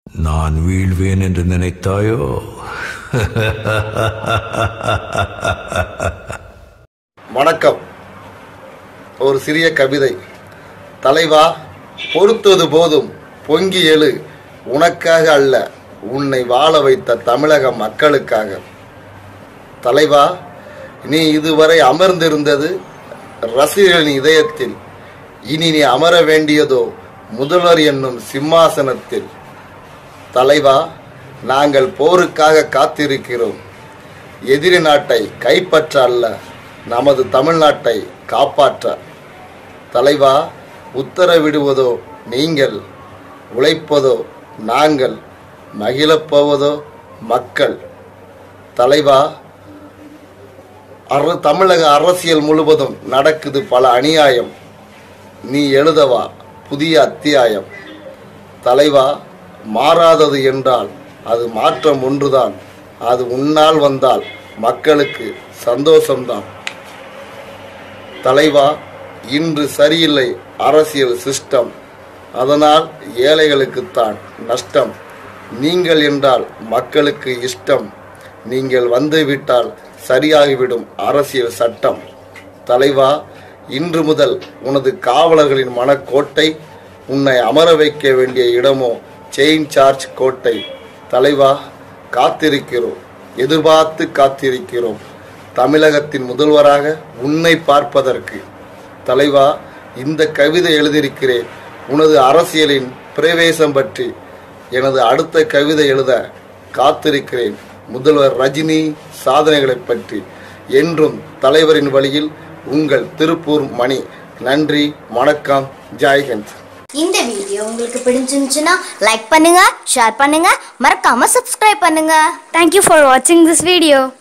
நான் வீழ்வேன் என்று நினைத்தாயோ வணக்கம் ஒரு சிறிய கவிதை தலைவா பொறுத்தது போதும் பொங்கி எழு உனக்காக அல்ல உன்னை வாழ வைத்த தமிழக மக்களுக்காக தலைவா நீ இதுவரை அமர்ந்திருந்தது ரசிகர்களின் இதயத்தில் இனி நீ அமர வேண்டியதோ முதல்வர் என்னும் சிம்மாசனத்தில் தலைவா நாங்கள் போருக்காக காத்திருக்கிறோம் எதிரி நாட்டை கைப்பற்ற அல்ல நமது தமிழ்நாட்டை காப்பாற்ற தலைவா உத்தரவிடுவதோ நீங்கள் உழைப்பதோ நாங்கள் மகிழப் போவதோ மக்கள் தலைவா அர தமிழக அரசியல் முழுவதும் நடக்குது பல அநியாயம் நீ எழுதவா புதிய அத்தியாயம் தலைவா மாறாதது என்றால் அது மாற்றம் ஒன்றுதான் அது உன்னால் வந்தால் மக்களுக்கு சந்தோஷம்தான் தலைவா இன்று சரியில்லை அரசியல் சிஸ்டம் அதனால் ஏழைகளுக்குத்தான் நஷ்டம் நீங்கள் என்றால் மக்களுக்கு இஷ்டம் நீங்கள் வந்துவிட்டால் சரியாகிவிடும் அரசியல் சட்டம் தலைவா இன்று முதல் உனது காவலர்களின் மனக்கோட்டை உன்னை அமர வைக்க வேண்டிய இடமோ செயின் சார்ஜ் கோட்டை தலைவா காத்திருக்கிறோம் எதிர்பார்த்து காத்திருக்கிறோம் தமிழகத்தின் முதல்வராக உன்னை பார்ப்பதற்கு தலைவா இந்த கவிதை எழுதியிருக்கிறேன் உனது அரசியலின் பிரவேசம் பற்றி எனது அடுத்த கவிதை எழுத காத்திருக்கிறேன் முதல்வர் ரஜினி சாதனைகளைப் பற்றி என்றும் தலைவரின் வழியில் உங்கள் திருப்பூர் மணி நன்றி வணக்கம் ஜெய்ஹிந்த் இந்த வீடியோ உங்களுக்கு பிடிச்சிருந்துச்சுன்னா லைக் பண்ணுங்க ஷேர் பண்ணுங்க மறக்காம சப்ஸ்கிரைப் பண்ணுங்க Thank you for watching this video.